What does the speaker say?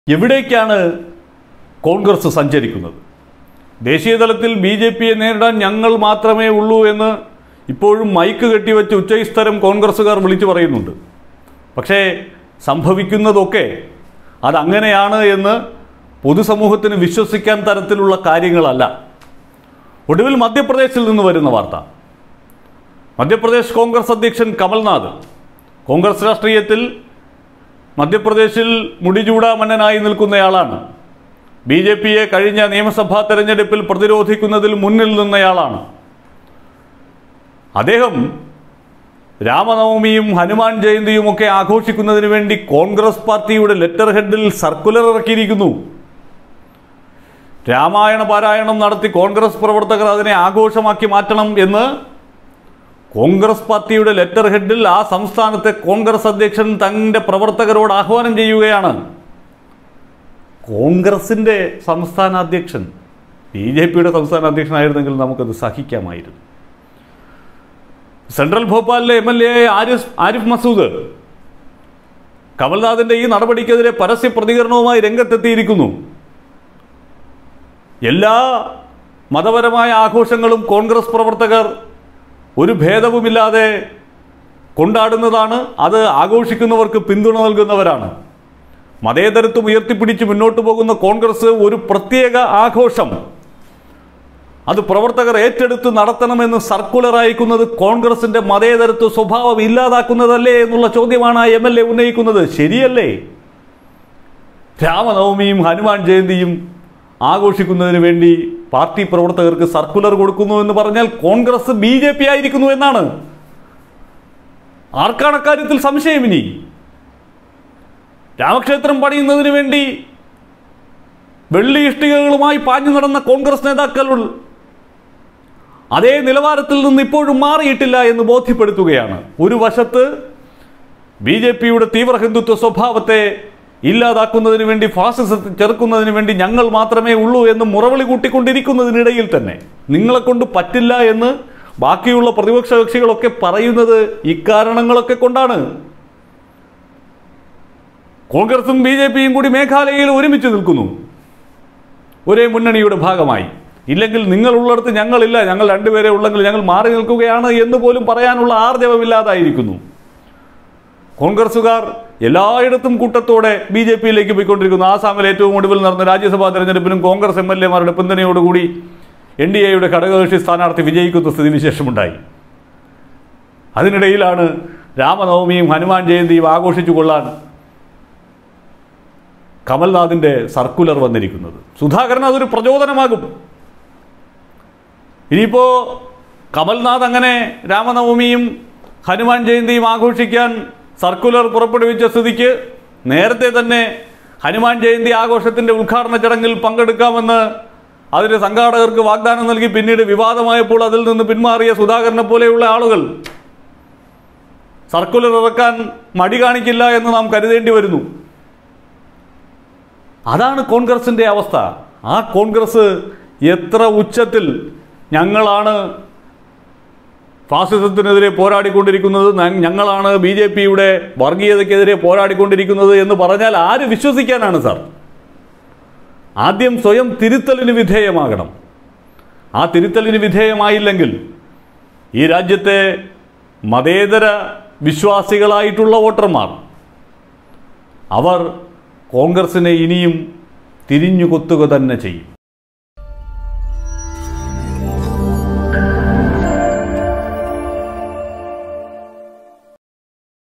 എവിടേക്കാണ് കോൺഗ്രസ് സഞ്ചരിക്കുന്നത് ദേശീയ തലത്തിൽ ബി ജെ പിയെ നേരിടാൻ ഞങ്ങൾ മാത്രമേ ഉള്ളൂ എന്ന് ഇപ്പോഴും മൈക്ക് കെട്ടിവെച്ച് ഉച്ചസ്ഥരം കോൺഗ്രസ്സുകാർ വിളിച്ചു പറയുന്നുണ്ട് പക്ഷേ സംഭവിക്കുന്നതൊക്കെ അതങ്ങനെയാണ് എന്ന് പൊതുസമൂഹത്തിന് വിശ്വസിക്കാൻ തരത്തിലുള്ള കാര്യങ്ങളല്ല ഒടുവിൽ മധ്യപ്രദേശിൽ നിന്ന് വരുന്ന വാർത്ത മധ്യപ്രദേശ് കോൺഗ്രസ് അധ്യക്ഷൻ കമൽനാഥ് കോൺഗ്രസ് രാഷ്ട്രീയത്തിൽ മധ്യപ്രദേശിൽ മുടിചൂടാമന്നനായി നിൽക്കുന്നയാളാണ് ബി ജെ പിയെ കഴിഞ്ഞ നിയമസഭാ തെരഞ്ഞെടുപ്പിൽ പ്രതിരോധിക്കുന്നതിൽ മുന്നിൽ നിന്നയാളാണ് അദ്ദേഹം രാമനവമിയും ഹനുമാൻ ജയന്തിയും ഒക്കെ ആഘോഷിക്കുന്നതിന് വേണ്ടി കോൺഗ്രസ് പാർട്ടിയുടെ ലെറ്റർ ഹെഡിൽ സർക്കുലർ ഇറക്കിയിരിക്കുന്നു രാമായണ പാരായണം നടത്തി കോൺഗ്രസ് പ്രവർത്തകർ അതിനെ ആഘോഷമാക്കി മാറ്റണം എന്ന് കോൺഗ്രസ് പാർട്ടിയുടെ ലെറ്റർ ഹെഡിൽ ആ സംസ്ഥാനത്തെ കോൺഗ്രസ് അധ്യക്ഷൻ തന്റെ പ്രവർത്തകരോട് ആഹ്വാനം ചെയ്യുകയാണ് കോൺഗ്രസിന്റെ സംസ്ഥാന അധ്യക്ഷൻ ബി ജെ പിയുടെ സംസ്ഥാന അധ്യക്ഷനായിരുന്നെങ്കിൽ നമുക്കത് സഹിക്കാമായിരുന്നു സെൻട്രൽ ഭോപ്പാലിലെ M L A Arif Arif Masood കമൽനാഥിന്റെ ഈ നടപടിക്കെതിരെ പരസ്യ പ്രതികരണവുമായി രംഗത്തെത്തിയിരിക്കുന്നു എല്ലാ മതപരമായ ആഘോഷങ്ങളും കോൺഗ്രസ് പ്രവർത്തകർ ഒരു ഭേദവുമില്ലാതെ കൊണ്ടാടുന്നതാണ് അത് ആഘോഷിക്കുന്നവർക്ക് പിന്തുണ നൽകുന്നവരാണ് മതേതരത്വം ഉയർത്തിപ്പിടിച്ച് മുന്നോട്ട് പോകുന്ന കോൺഗ്രസ് ഒരു പ്രത്യേക ആഘോഷം അത് പ്രവർത്തകർ ഏറ്റെടുത്ത് നടത്തണമെന്ന് സർക്കുലർ അയക്കുന്നത് കോൺഗ്രസിന്റെ മതേതരത്വ സ്വഭാവം ഇല്ലാതാക്കുന്നതല്ലേ എന്നുള്ള ചോദ്യമാണ് ആ എം എൽ എ ഉന്നയിക്കുന്നത് ശരിയല്ലേ രാമനവമിയും ഹനുമാൻ ജയന്തിയും ആഘോഷിക്കുന്നതിന് വേണ്ടി പാർട്ടി പ്രവർത്തകർക്ക് സർക്കുലർ കൊടുക്കുന്നു എന്ന് പറഞ്ഞാൽ കോൺഗ്രസ് ബി ജെ പി ആയിരിക്കുന്നു എന്നാണ് ആർക്കാണ് അക്കാര്യത്തിൽ സംശയം ഇനി രാമക്ഷേത്രം പണിയുന്നതിന് വേണ്ടി വെള്ളി ഇഷ്ടികകളുമായി പാഞ്ഞു നടന്ന കോൺഗ്രസ് നേതാക്കൾ അതേ നിലവാരത്തിൽ നിന്ന് ഇപ്പോഴും മാറിയിട്ടില്ല എന്ന് ബോധ്യപ്പെടുത്തുകയാണ് ഒരു വശത്ത് ബി ജെ പിയുടെ തീവ്ര ഹിന്ദുത്വ സ്വഭാവത്തെ ഇല്ലാതാക്കുന്നതിന് വേണ്ടി ഫാസിസത്തെ ചെറുക്കുന്നതിന് വേണ്ടി ഞങ്ങൾ മാത്രമേ ഉള്ളൂ എന്ന് മുറവിളി കൂട്ടിക്കൊണ്ടിരിക്കുന്നതിനിടയിൽ തന്നെ നിങ്ങളെ കൊണ്ട് പറ്റില്ല എന്ന് ബാക്കിയുള്ള പ്രതിപക്ഷ കക്ഷികളൊക്കെ പറയുന്നത് ഇക്കാരണങ്ങളൊക്കെ കൊണ്ടാണ് കോൺഗ്രസും ബി ജെ പിയും കൂടി മേഘാലയയിൽ ഒരുമിച്ച് നിൽക്കുന്നു ഒരേ മുന്നണിയുടെ ഭാഗമായി ഇല്ലെങ്കിൽ നിങ്ങൾ ഉള്ളിടത്ത് ഞങ്ങളില്ല ഞങ്ങൾ രണ്ടുപേരെ ഉള്ളെങ്കിൽ ഞങ്ങൾ മാറി നിൽക്കുകയാണ് എന്ന് പോലും പറയാനുള്ള ആർജവമില്ലാതായിരിക്കുന്നു കോൺഗ്രസുകാർ എല്ലായിടത്തും കൂട്ടത്തോടെ ബി ജെ പിയിലേക്ക് പോയിക്കൊണ്ടിരിക്കുന്നു ആസാമിൽ ഏറ്റവും ഒടുവിൽ നടന്ന രാജ്യസഭാ തെരഞ്ഞെടുപ്പിനും കോൺഗ്രസ് എം എൽ എമാരുടെ പിന്തുണയോടുകൂടി എൻ ഡി എയുടെ ഘടകകക്ഷി സ്ഥാനാർത്ഥി വിജയിക്കുന്ന സ്ഥിതിവിശേഷമുണ്ടായി അതിനിടയിലാണ് രാമനവമിയും ഹനുമാൻ ജയന്തിയും ആഘോഷിച്ചു കൊള്ളാൻ കമൽനാഥിന്റെ സർക്കുലർ വന്നിരിക്കുന്നത് സുധാകരൻ അതൊരു പ്രചോദനമാകും ഇനിയിപ്പോ കമൽനാഥ് അങ്ങനെ രാമനവമിയും ഹനുമാൻ ജയന്തിയും ആഘോഷിക്കാൻ സർക്കുലർ പുറപ്പെടുവിച്ച സ്ഥിതിക്ക് നേരത്തെ തന്നെ ഹനുമാൻ ജയന്തി ആഘോഷത്തിന്റെ ഉദ്ഘാടന ചടങ്ങിൽ പങ്കെടുക്കാമെന്ന് അതിന്റെ സംഘാടകർക്ക് വാഗ്ദാനം നൽകി പിന്നീട് വിവാദമായപ്പോൾ അതിൽ നിന്ന് പിന്മാറിയ സുധാകരനെ പോലെയുള്ള ആളുകൾ സർക്കുലർ ഇറക്കാൻ മടി കാണിക്കില്ല എന്ന് നാം കരുതേണ്ടി വരുന്നു അതാണ് കോൺഗ്രസിന്റെ അവസ്ഥ ആ കോൺഗ്രസ് എത്ര ഉച്ചത്തിൽ ഞങ്ങളാണ് ഫാസിസത്തിനെതിരെ പോരാടിക്കൊണ്ടിരിക്കുന്നത് ന- ഞങ്ങളാണ് ബി ജെ പിയുടെ വർഗീയതയ്ക്കെതിരെ പോരാടിക്കൊണ്ടിരിക്കുന്നത് എന്ന് പറഞ്ഞാൽ ആര് വിശ്വസിക്കാനാണ് സാർ ആദ്യം സ്വയം തിരുത്തലിന് വിധേയമാകണം ആ തിരുത്തലിന് വിധേയമായില്ലെങ്കിൽ ഈ രാജ്യത്തെ മതേതര വിശ്വാസികളായിട്ടുള്ള വോട്ടർമാർ അവർ കോൺഗ്രസിനെ ഇനിയും തിരിഞ്ഞു കൊത്തുക തന്നെ ചെയ്യും